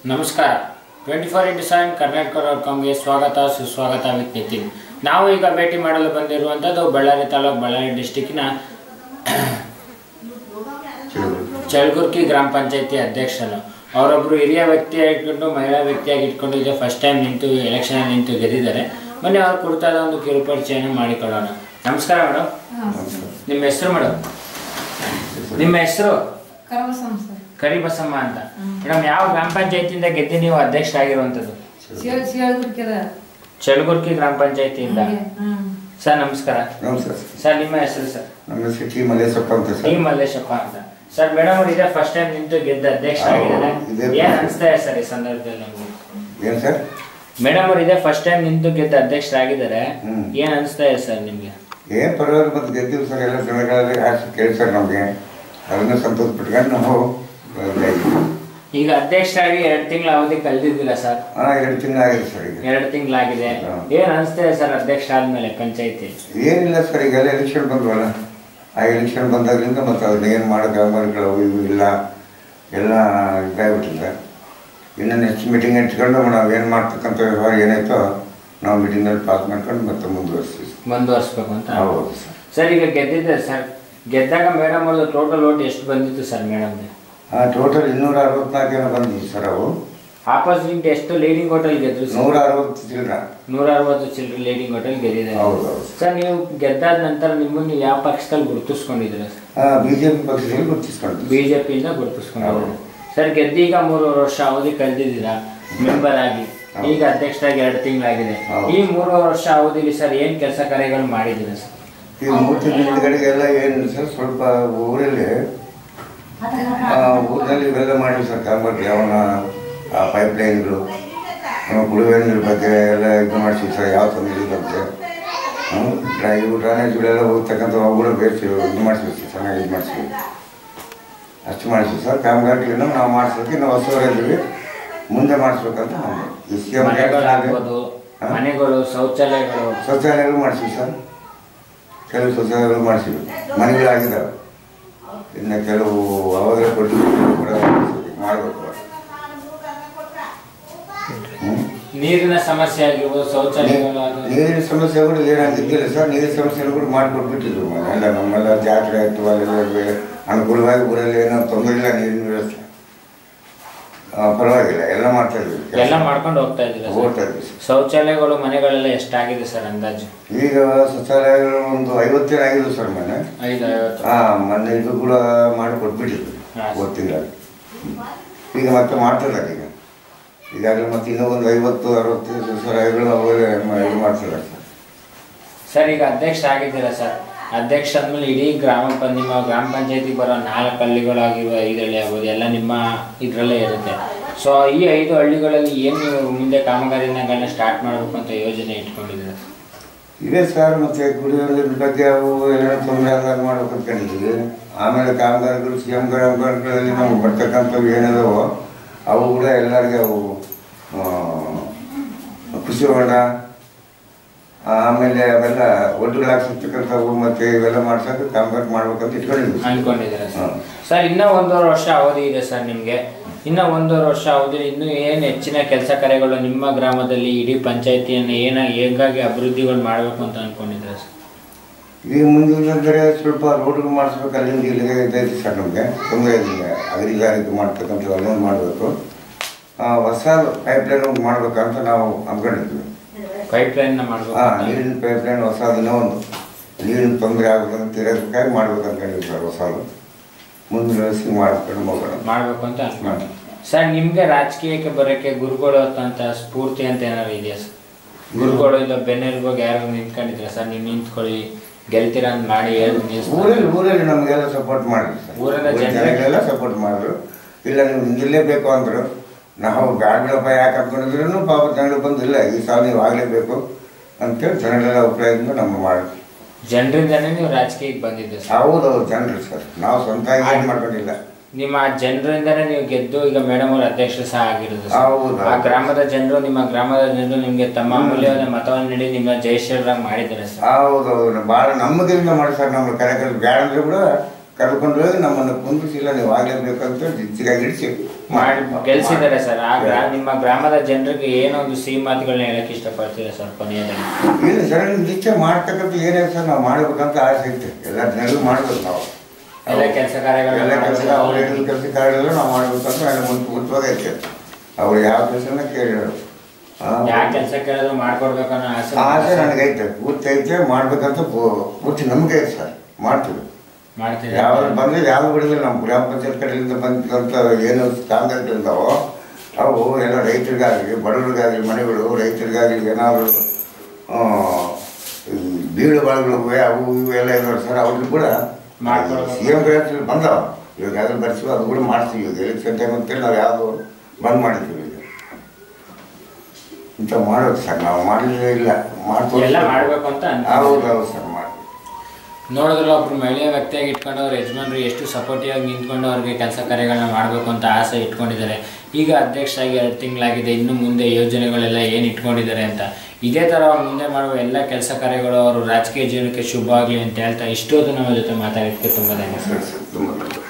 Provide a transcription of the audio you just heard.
ನಮಸ್ಕಾರ twenty four into seven Karnataka dot ಕಾಮ್ಗೆ ಸ್ವಾಗತ ಸುಸ್ವಾಗತ ವಿತ್ ನಿತಿನ್ ನಾವು ಈಗ ಭೇಟಿ ಮಾಡಲು ಬಂದಿರುವಂಥದ್ದು ಬಳ್ಳಾರಿ ತಾಲೂಕು ಬಳ್ಳಾರಿ ಡಿಸ್ಟಿಕ್ಕಿನ ಚಳಗುರ್ಕಿ ಗ್ರಾಮ ಪಂಚಾಯತಿ ಅಧ್ಯಕ್ಷರು ಅವರೊಬ್ಬರು ಹಿರಿಯ ವ್ಯಕ್ತಿಯಾಗಿ ಇಟ್ಕೊಂಡು ಮಹಿಳಾ ವ್ಯಕ್ತಿಯಾಗಿ ಇಟ್ಕೊಂಡು ಇದೆ ಫಸ್ಟ್ ಟೈಮ್ ನಿಂತು ಎಲೆಕ್ಷನ್ ನಿಂತು ಗೆದ್ದಿದ್ದಾರೆ ಮೊನ್ನೆ ಅವ್ರು ಕುರಿತಾದ ಒಂದು ಕಿರುಪರಿಚಯನ ಮಾಡಿಕೊಳ್ಳೋಣ ನಮಸ್ಕಾರ ಮೇಡಮ್ ನಿಮ್ಮ ಹೆಸರು ಮೇಡಮ್ ನಿಮ್ಮ ಹೆಸರು ಕರವಸಂ ಸರ್ ಕರಿಬಸಮ್ಮ ಅಂತ ಮೇಡಮ್ ಯಾವ ಗ್ರಾಮ ಪಂಚಾಯತಿಯಿಂದ ಗೆದ್ದು ನೀವು ಅಧ್ಯಕ್ಷರಾಗಿರುವಂಥದ್ದು ಶಿವ ಶಿವಗುರ್ಕಿದ ಚಳಗುರ್ಕಿ ಗ್ರಾಮ ಪಂಚಾಯತಿಯಿಂದ ಹ್ಮ್ ಸರ್ ನಮಸ್ಕಾರ ನಮಸ್ಕಾರ ಸರ್ ಸರ್ ನಿಮ್ಮ ಹೆಸರು ಸರ್ ನಮ್ಮ ಹೆಸರು ಟಿ ಮಲ್ಲೇಶಪ್ಪ ಅಂತ ಟಿ ಸರ್ ಮಲ್ಲೇಶಪ್ಪ ಅಂತ ಸರ್ ಮೇಡಮ್ ಅವ್ರು ಇದೇ ಫಸ್ಟ್ ಟೈಮ್ ನಿಂತು ಗೆದ್ದ ಅಧ್ಯಕ್ಷ ಆಗಿದ್ದಾರೆ ಹೌದು, ಇದೇ ಏನ್ first. ಅನಿಸ್ತಾ ಇದೆ ಸರ್ ಈ ಸಂದರ್ಭದಲ್ಲಿ ನಮ್ಗೆ ಏನು ಸರ್ ಮೇಡಮ್ ಅವ್ರು ಇದೇ ಫಸ್ಟ್ ಟೈಮ್ ನಿಂತು ಗೆದ್ದ ಅಧ್ಯಕ್ಷರಾಗಿದ್ದಾರೆ ಹ್ಮ್. ಏನ್ ಅನಿಸ್ತಾ ಇದೆ ಸರ್ ನಿಮ್ಗೆ ಏನು ಪರವಾಗಿಲ್ಲ ಮತ್ತು ಗೆದ್ದಿವಿ ಸರ್ ಎಲ್ಲ ಜನಗಳಲ್ಲಿ ಹಾಕಿ ಕೇಳ್ತಾರೆ ನಮಗೆ ಅದನ್ನು ಸಂತೋಷ ಪಟ್ಕೊಂಡು ನಾವು ಈಗ ಅಧ್ಯಕ್ಷರಾಗಿ ಎರಡು ತಿಂಗಳ ಅವಧಿ ಕಳೆದಿದ್ದಿಲ್ಲ ಸರ್ ಹಾಂ ಎರಡು ತಿಂಗಳು ಆಗಿದೆ ಸರ್ ಈಗ ಎರಡು ತಿಂಗಳಾಗಿದೆ ಹಾ. ಏನ್ ಅನಿಸ್ತಾ ಇದೆ ಸರ್ ಅಧ್ಯಕ್ಷ ಆದ್ಮೇಲೆ ಪಂಚಾಯತಿ ಏನಿಲ್ಲ ಸರ್ ಈಗೆಲ್ಲ ಎಲೆಕ್ಷನ್ ಬಂದ್ವಲ್ಲ ಆ ಎಲೆಕ್ಷನ್ ಬಂದಾಗಲಿಂದ ಮತ್ತು ಅದನ್ನ ಏನು ಮಾಡೋ ಕಾಮಗಾರಿಗಳು ಅವು ಇವು ಇಲ್ಲ ಎಲ್ಲ ಇದಾಗ್ಬಿಟ್ಟಿದೆ ಇನ್ನು ನೆಕ್ಸ್ಟ್ ಮೀಟಿಂಗ್ ಇಟ್ಕೊಂಡು ನಾವು ಏನು ಮಾಡ್ತಕ್ಕಂಥ ವ್ಯವಹಾರ ಏನಾಯ್ತೋ ನಾವು ಮೀಟಿಂಗ್ನಲ್ಲಿ ಪಾಸ್ ಮಾಡ್ಕೊಂಡು ಮತ್ತೆ ಮುಂದುವರಿಸ್ತೀವಿ ಮುಂದುವರ್ಸ್ಬೇಕು ಅಂತ ಹೌದು ಸರ್ ಸರ್ ಈಗ ಗೆದ್ದಿದ್ದಾರೆ ಸರ್ ಗೆದ್ದಾಗ ಮೇಡಮ್ ಅವ್ರದ್ದು ಟೋಟಲ್ ಓಟ್ ಎಷ್ಟು ಬಂದಿತ್ತು ಸರ್ ಮೇಡಮ್ಗೆ ಹಾಂ ಟೋಟಲ್ ಇನ್ನೂರ ಅರವತ್ನಾಲ್ಕು ಏನೋ ಬಂದಿದೆ ಸರ್ ಅವು ಆಪೋಸಿಟ್ ಎಷ್ಟು ಲೀಡಿಂಗ್ ಹೋಟೆಲ್ ಗೆದ್ರು ಸರ್ ನೂರ ಅರವತ್ತು ಚಿಲ್ಲರ ನೂರ ಅರವತ್ತು ಚಿಲ್ಲರೆ ಲೀಡಿಂಗ್ ಹೋಟೆಲ್ ಗೆದ್ದಿದ್ದಾರೆ ಹೌದು ಹೌದು ಸರ್ ನೀವು ಗೆದ್ದಾದ ನಂತರ ನಿಮ್ಮನ್ನು ನೀವು ಯಾವ ಪಕ್ಷದಲ್ಲಿ ಗುರುತಿಸ್ಕೊಂಡಿದ್ದೀರಾ ಸರ್ ಹಾಂ ಬಿ ಜೆ ಪಿ ಪಕ್ಷದಲ್ಲಿ ಗುರುತಿಸ್ಕೊಂಡು ಬಿಜೆಪಿಯಿಂದ ಗುರುತಿಸ್ಕೊಂಡಿದ್ದೀರಾ ಸರ್ ಗೆದ್ದೀಗ ಮೂರುವರೆ ವರ್ಷ ಅವಧಿ ಕಳೆದಿದ್ದೀರಾ ಮೆಂಬರ್ ಆಗಿ ಹೌದು. ಈಗ ಅಧ್ಯಕ್ಷರಾಗಿ ಎರಡು ತಿಂಗಳಾಗಿದೆ ಹೌದು. ಈ ಮೂರುವರೆ ವರ್ಷ ಅವಧಿಲಿ ಸರ್ ಏನು ಕೆಲಸ ಕಾರ್ಯಗಳು ಮಾಡಿದ್ದೀರಾ ಸರ್ ಈ ಮೂರ್ತಿ ಹಿಂದ್ಗಡೆಗೆಲ್ಲ ಏನು ಸರ್ ಸ್ವಲ್ಪ ಊರಲ್ಲಿ ಆ, ಊರಿನಲ್ಲಿ ಇವೆಲ್ಲ ಮಾಡಿವಿ ಸರ್ ಕಾಮಗಾರಿ ಅವನ ಪೈಪ್ ಲೈನ್ಗಳು ಕುಡಿಯುವ ನೀರಿನ ಬಗ್ಗೆ ಎಲ್ಲ ಇದು ಮಾಡಿಸಿ ಸರ್ ಯಾವ ತೊಂದರೆ ಇಲ್ಲಂತೆ ಡ್ರೈ ಡ್ರೈನೇಜ್ಗಳೆಲ್ಲ ಹೋಗ್ತಕ್ಕಂಥ ಅವುಗಳು ಬೇಯಿಸಿ ಇದು ಮಾಡಿಸ್ಬೇಕು ಚೆನ್ನಾಗಿ ಇದು ಮಾಡಿಸ್ತೀವಿ ಅಷ್ಟು ಮಾಡಿಸ್ತೀವಿ ಸರ್ ಕಾಮಗಾರಿಗಳನ್ನ ನಾವು ಮಾಡಿಸೋದಕ್ಕೆ ನಾವು ಹೊಸವರಿದ್ದೀವಿ ಮುಂದೆ ಮಾಡಿಸ್ಬೇಕಂತ ನಾವು ಈ ಸಿ ಎಂ ಮನೆಗಳಾಗ್ಬೋದು ಹಾ? ಮನೆಗಳು ಶೌಚಾಲಯಗಳು ಶೌಚಾಲಯಗಳು ಮಾಡಿಸಿವಿ ಸರ್ ಕೆಲವು ಶೌಚಾಲಯಗಳು ಮಾಡಿಸಿವಿ ಮನೆಗಳಾಗಿದ್ದಾವೆ ಇನ್ನು ಕೆಲವು ಅವಾಗಲೇ ಕೊಟ್ಟು ಕೂಡ ಮಾಡಬೇಕು ನೀರಿನ ಸಮಸ್ಯೆ ಆಗಿರ್ಬೋದು ಶೌಚಾಲಯಗಳು ಅದು- ನೀರಿನ ಸಮಸ್ಯೆಗಳು ಏನಾಗಿದ್ದಿಲ್ಲ ಸರ್ ನೀರಿನ ಸಮಸ್ಯೆಗಳು ಕೂಡ ಮಾಡಿಕೊಟ್ಬಿಟ್ಟಿದ್ರು ಮನೆ ಎಲ್ಲ ನಮ್ಮೆಲ್ಲ ಜಾತ್ರೆ ಆಯಿತು ಅಲ್ಲೆಲ್ಲ ಬೆ- ಅನುಕೂಲವಾಗಿ ಊರಲ್ಲಿ ಏನೋ ತೊಂದರೆ ಇಲ್ಲ ನೀರಿನ ವ್ಯವಸ್ಥೆ ಆ, ಪರವಾಗಿಲ್ಲ ಎಲ್ಲ ಮಾಡ್ತಾ ಇದ್ವಿ ಕೆಲ್ಸ. ಎಲ್ಲ ಮಾಡ್ಕೊಂಡು ಹೋಗ್ತಾ ಇದ್ದೀರಾ ಸರ್? ಹೋಗ್ತಾ ಇದ್ವಿ ಸರ್ ಶೌಚಾಲಯಗಳು ಮನೆಗಳೆಲ್ಲ ಎಷ್ಟಾಗಿದೆ ಸರ್ ಅಂದಾಜು ಈಗ ಶೌಚಾಲಯಗಳು ಒಂದು ಐವತ್ತೇನು ಆಗಿದೆ ಸರ್ ಮನೆ ಐದು ಐವತ್ತು ಹಾ ಮೊನ್ನೆ ಇದು ಕೂಡ ಮಾಡಿ ಕೊಟ್ಬಿಟ್ಟಿದ್ರು ಹಾ. ಗೊತ್ತಿಲ್ಲ ಈಗ ಮತ್ತೆ ಮಾಡ್ತಿದ್ದಾರೆ ಈಗ ಈಗಾಗಲೇ ಮತ್ತೆ ಇನ್ನೂ ಒಂದು ಐವತ್ತು ಅರವತ್ತು ಸರಾಯಿಗಳು ಅವೆಲ್ಲ ಇದು ಮಾಡ್ತಿದ್ದಾರೆ ಸರ್ ಸರ್ ಈಗ ಅಧ್ಯಕ್ಷ ಆಗಿದ್ದೀರಾ ಸರ್ ಅಧ್ಯಕ್ಷ ಆದ್ಮೇಲೆ ಇಡೀ ಗ್ರಾಮ ಪಂ ನಿಮ್ಮ ಗ್ರಾಮ ಪಂಚಾಯತಿಗೆ ಬರೋ ನಾಲ್ಕು ಹಳ್ಳಿಗಳಾಗಿರುವ ಐದು ಹಳ್ಳಿ ಆಗ್ಬೋದು ಎಲ್ಲ ನಿಮ್ಮ ಇದರಲ್ಲೇ ಇರುತ್ತೆ ಸೊ ಈ ಐದು ಹಳ್ಳಿಗಳಲ್ಲಿ ಏನು ನೀವು ಮುಂದೆ ಕಾಮಗಾರಿಗಳನ್ನ ಸ್ಟಾರ್ಟ್ ಮಾಡಬೇಕು ಅಂತ ಯೋಜನೆ ಇಟ್ಕೊಂಡಿದ್ದೀರಾ ಇದೆ ಸರ್ ಮತ್ತೆ ಕುಡಿಯೋ ನೀರಿನ ಬಗ್ಗೆ ಅವು ಎಲ್ಲ ತೊಂದರೆ ಆದಾಗ ಮಾಡ್ಬೇಕು ಅಂದ್ಕೊಂಡಿದ್ದೀವಿ ಆಮೇಲೆ ಕಾಮಗಾರಿಗಳು ಸಿ ಎಂ ಕಾಮಗಾರಿಗಳಲ್ಲಿ ನಮ್ಗೆ ಬರ್ತಕ್ಕಂಥವು ಏನಿದಾವೋ ಅವು ಕೂಡ ಎಲ್ಲರಿಗೆ ಅವು ಆ, ಕೃಷಿ ಹೊಂಡ ಆಮೇಲೆ ಅವೆಲ್ಲ ಒಡ್ಡುಗಳು ಹಾಕ್ಸಿರ್ತಕ್ಕಂಥವು ಮತ್ತೆ ಇವೆಲ್ಲ ಮಾಡ್ಸೋಕೆ ಕಾಮಗಾರಿ ಮಾಡ್ಬೇಕಂತ ಇಟ್ಕೊಂಡಿದ್ವಿ ಸರ್. ಅನ್ಕೊಂಡಿದ್ದೀರಾ ಸರ್ ಹಾ. ಸರ್ ಇನ್ನೂ ಒಂದೂವರೆ ವರ್ಷ ಅವಧಿ ಇದೆ ಸರ್ ನಿಮಗೆ ಇನ್ನೂ ಒಂದೂವರೆ ವರ್ಷ ಅವಧಿ ಇನ್ನೂ ಏನು ಹೆಚ್ಚಿನ ಕೆಲಸ ಕಾರ್ಯಗಳು ನಿಮ್ಮ ಗ್ರಾಮದಲ್ಲಿ ಇಡೀ ಪಂಚಾಯತಿಯನ್ನು ಏನ ಹೇಗಾಗಿ ಅಭಿವೃದ್ಧಿಗಳು ಮಾಡಬೇಕು ಅಂತ ಅನ್ಕೊಂಡಿದ್ದೀರಾ ಸರ್ ಈಗ ಮುಂದಿನ ಸ್ವಲ್ಪ ರೋಡ್ಗಳು ಮಾಡಿಸ್ಬೇಕು ಅಲ್ಲಿಂದ ಇಲ್ಲಿಗೆ ಇದೈತಿ ಸರ್ ನಮಗೆ ತೊಂದರೆ ಇಲ್ಲ ಅಗರಿಗಾರಿಕೆ ಮಾಡ್ತಕ್ಕಂಥ ಅಲ್ಲೊಂದು ಮಾಡಬೇಕು ಹೊಸ ಪೈಪ್ ಲೈನ್ ಮಾಡ್ಬೇಕಂತ ನಾವು ಅಂದ್ಕೊಂಡಿದ್ವಿ ಪೈಪ್ ಲೈನ್ನ ಮಾಡಬೇಕು ಹಾಂ ನೀರಿನ ಪೈಪ್ ಲೈನ್ ಹೊಸದು ಇನ್ನೂ ಒಂದು ನೀರಿನ ತೊಂದರೆ ಆಗೋದಂತ ಇರೋದಕ್ಕಾಗಿ ಮಾಡ್ಬೇಕು ಅಂದ್ಕೊಂಡಿದ್ವಿ ಸರ್ ಹೊಸದು ಮುಂದಿನ ವ್ಯವಸ್ಥೆ ಮಾಡ್ಕೊಂಡು ಹೋಗೋಣ ಮಾಡಬೇಕು ಅಂತ ಅನ್ಕೊಂಡು ಸರ್ ನಿಮಗೆ ರಾಜಕೀಯಕ್ಕೆ ಬರೋಕ್ಕೆ ಗುರುಗಳು ಅಂತ ಸ್ಫೂರ್ತಿ ಅಂತ ಏನಾದ್ರು ಇದೆಯಾ ಸರ್ ಗುರುಗಳು ಇಲ್ಲ ಬೆನ್ನೆಲುಬಾಗಿ ಯಾರು ನಿಂತ್ಕೊಂಡಿದ್ರ ಸರ್ ನೀವು ನಿಂತ್ಕೊಳ್ಳಿ ಗೆಲ್ತೀರಾ ಅಂತ ಮಾಡಿ ಹೇಳಿ ನಿಲ್ಸ್ತಾರೆ. ಊರಲ್ಲಿ ಊರಲ್ಲಿ ನಮಗೆಲ್ಲ ಸಪೋರ್ಟ್ ಮಾಡಿದ್ರು ಸರ್ ಊರಿನ ಊರಿನ ಜನರಿಗೆ? ಜನರಿಗೆಲ್ಲ ಸಪೋರ್ಟ್ ಮಾಡಿದ್ರು ಇಲ್ಲ ನೀವು ನಿಲ್ಲಲೇಬೇಕು ಅಂದರು ನಾವು ಗಾಡಿಗಳಪ್ಪ ಯಾಕೆ ಅಂದ್ಕೊಂಡಿದ್ರು ಪಾಪ ಜನಗಳು ಬಂದಿಲ್ಲ ಈ ಸಾಲ ನೀವು ಆಗಲೇಬೇಕು ಅಂತೇಳಿ ಜನರೆಲ್ಲ ಅಭಿಪ್ರಾಯದಿಂದ ನಮ್ಮ ಮಾಡಿದ್ರು ಜನರಿಂದನೇ ನೀವು ರಾಜಕೀಯಕ್ಕೆ ಬಂದಿದ್ದು ಸರ್ ಹೌದು ಜನರು ಸರ್ ನಾವು ಸ್ವಂತ ಏನು ಮಾಡ್ಕೊಂಡಿಲ್ಲ ನಿಮ್ಮ ಜನರಿಂದನೇ ನೀವು ಗೆದ್ದು ಈಗ ಮೇಡಮ್ ಅವ್ರ ಅಧ್ಯಕ್ಷರು ಸಹ ಆಗಿರೋದು ಸರ್. ಹೌದು. ಆ ಗ್ರಾಮದ ಜನರು ನಿಮ್ಮ ಗ್ರಾಮದ ಜನರು ನಿಮಗೆ ತಮ್ಮ ಅಮೂಲ್ಯವಾದ ಮತವನ್ನು ನೀಡಿ ನಿಮ್ಮ ಜಯಶ್ರೀರಾಮ್ ಮಾಡಿದ್ದಾರೆ ಸರ್ ಹೌದು ಹೌದು ಭಾಳ ನಮ್ಮದಿಂದ ಮಾಡಿ ಸರ್ ನಮ್ಮ ಕರೆ ಕರೆ ಬೇಡ ಅಂದ್ರೆ ಕೂಡ ಕರ್ಕೊಂಡು ಹೋಗಿ ನಮ್ಮನ್ನು ಕುಂದಿಸಿಲ್ಲ ನೀವು ಆಗಲೇಬೇಕಂತ ಜಿಚ್ಚಿಗಾಗಿ ಹಿಡಿಸಿ ಮಾಡಿ ಗೆಲ್ಸಿದ್ದಾರೆ ಸರ್ ಆ ಗ್ರಾ- ನಿಮ್ಮ ಗ್ರಾಮದ ಜನರಿಗೆ ಏನೋ ಒಂದು ಸಿಹಿ ಮಾತುಗಳನ್ನ ಹೇಳಕ್ ಇಷ್ಟಪಡ್ತೀರಾ ಸರ್ ಕೊನೆಯದಾಗಿ ಏನು ಸರ್ ನಿಶ್ಚಯ ಮಾಡ್ತಕ್ಕಂಥ ಏನೇ ಸರ್ ನಾವು ಮಾಡಬೇಕಂತ ಆಸೆ ಐತೆ ಎಲ್ಲ ಜನರಿಗೂ ಮಾಡ್ಬೇಕು ನಾವು ಎಲ್ಲ ಕೆಲಸ ಕಾರ್ಯಗಳನ್ನ ಎಲ್ಲ ಕೆಲಸ ಮಾಡ್ಬೇಕು. ಅವ್ರು ಹೇಳಿದ ಕೆಲಸ ಕಾರ್ಯಗಳು ನಾವು ಮಾಡ್ಬೇಕಂತ ನನಗೆ ಮುಂಚೆ ಮುಂಚೆವಾಗೈತೆ ಅವ್ರು ಯಾವ ಕೆಲಸನ ಕೇಳಿದ್ರು ಆ, ಯಾವ ಕೆಲಸ ಕೇಳಿದ್ರು ಮಾಡ್ಕೊಡ್ಬೇಕು ಅನ್ನೋ ಆಸೆ ಆಸೆ ನನಗೈತೆ ಪೂರ್ತಿ ಐತೆ ಮಾಡ್ಬೇಕಂತ ಪೂ- ಪೂರ್ತಿ ನಂಬಿಕೆ ಐತೆ ಸರ್ ಮಾಡ್ತೀವಿ ಮಾಡ್ತೀರಾ ಯಾವ ಬಂದ್ರೆ ಯಾವ ಬಿಡೋದಿಲ್ಲ ನಮ್ಮ ಗ್ರಾಮ ಪಂಚಾಯತ್ ಕಡೆಯಿಂದ ಬಂದಂಥ ಏನು ಕಾಮಗಾರಿಗಳಿದ್ದಾವೋ ಅವು ಎಲ್ಲ ರೈತರಿಗಾಗಲಿ ಬಡವರಿಗಾಗಲಿ ಮನೆಗಳು ರೈತರಿಗಾಗಲಿ ಏನಾದರೂ ಈ ಬೀಳು ಬಾಳುಗಳು ಅವು ಇವು ಎಲ್ಲ ಇದಾವೆ ಸರ್ ಅವ್ರಿಗೆ ಕೂಡ ಮಾಡ್ಕೊಡ್ಬೇಕು. ಸಿ ಎಂ ಗ್ರಾಂಟ್ಗಳು ಬಂದಾವ ಇವಾಗ ಯಾವ್ದು ಬರ್ತೀವಿ ಅದು ಕೂಡ ಮಾಡ್ತೀವಿ ಈಗ ಎಲೆಕ್ಷನ್ ಟೈಮ್ ಅಂತೇಳಿ ನಾವು ಯಾವುದು ಬಂದ್ ಮಾಡಿದ್ದೀವಿ ಈಗ ಇಂಥ ಮಾಡೋದು ಸರ್ ನಾವು ಮಾಡಲಿಲ್ಲ ಇಲ್ಲ ಮಾಡ್ತೀವಿ ಎಲ್ಲ ಮಾಡ್ಬೇಕು ಅಂತ ಅನ್ಕೊಂಡ್ರಿ. ಹೌದು ಹೌದು ಸರ್ ಮಾಡಿ ನೋಡಿದ್ರೆ ಒಬ್ರು ಮಹಿಳೆಯ ವ್ಯಕ್ತಿಯಾಗಿ ಇಟ್ಕೊಂಡು ಅವ್ರ ಯಜಮಾನರು ಎಷ್ಟು ಸಪೋರ್ಟಿವ್ ಆಗಿ ನಿಂತ್ಕೊಂಡು ಅವ್ರಿಗೆ ಕೆಲಸ ಕಾರ್ಯಗಳನ್ನ ಮಾಡಬೇಕು ಅಂತ ಆಸೆ ಇಟ್ಕೊಂಡಿದ್ದಾರೆ ಈಗ ಅಧ್ಯಕ್ಷರಾಗಿ ಎರಡು ತಿಂಗಳಾಗಿದೆ ಇನ್ನು ಮುಂದೆ ಯೋಜನೆಗಳೆಲ್ಲ ಏನು ಇಟ್ಕೊಂಡಿದ್ದಾರೆ ಅಂತ ಇದೇ ಥರ ಅವ್ರು ಮುಂದೆ ಮಾಡುವ ಎಲ್ಲ ಕೆಲಸ ಕಾರ್ಯಗಳು ಅವರು ರಾಜಕೀಯ ಜೀವನಕ್ಕೆ ಶುಭ ಆಗಲಿ ಅಂತ ಹೇಳ್ತಾ ಇಷ್ಟೊತ್ತು ನಮ್ಮ ಜೊತೆ ಮಾತಾಡೋದಕ್ಕೆ ತುಂಬ ಧನ್ಯವಾದ ಸರಿ ಸರ್ ತುಂಬ